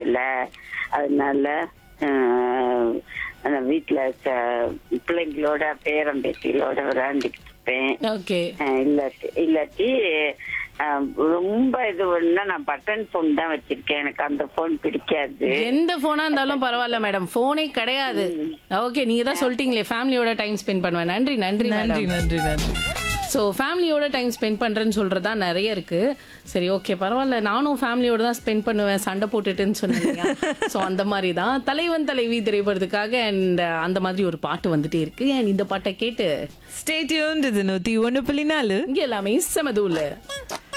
இல்ல அதனால அஹ், நான் வீட்டுல ச- பிள்ளைங்களோட பேரன் பேத்திகளோட விளையாண்டுக்கிட்டு இருப்பேன் ஓகே அஹ் இல்லாட்டி இல்லாட்டி அஹ், ரொம்ப இது பண்ணா நான் பட்டன் போன் தான் வச்சிருக்கேன் எனக்கு அந்த போன் பிடிக்காது எந்த போனா இருந்தாலும் பரவாயில்ல மேடம் போனே கிடையாது ஓகே நீங்க தான் சொல்லிட்டீங்களே ஃபேமிலியோட டைம் ஸ்பெண்ட் பண்ணுவேன் நன்றி நன்றி நன்றி மேடம் நன்றி நன்றி ஸோ ஃபேமிலியோட டைம் ஸ்பெண்ட் பண்ணுறேன்னு சொல்கிறதா நிறைய இருக்கு சரி ஓகே பரவாயில்ல நானும் ஃபேமிலியோட தான் ஸ்பெண்ட் பண்ணுவேன் சண்டை போட்டுட்டுன்னு சொன்னீங்க ஸோ அந்த மாதிரி தான் தலைவன் தலைவி திரைப்படத்துக்காக அண்ட் அந்த மாதிரி ஒரு பாட்டு வந்துட்டே இருக்கு அண்ட் இந்த பாட்டை கேட்டு ஸ்டே டியூன்ட் இது நூத்தி ஒண்ணு புள்ளி நாலு இங்கே எல்லாமே செமதூல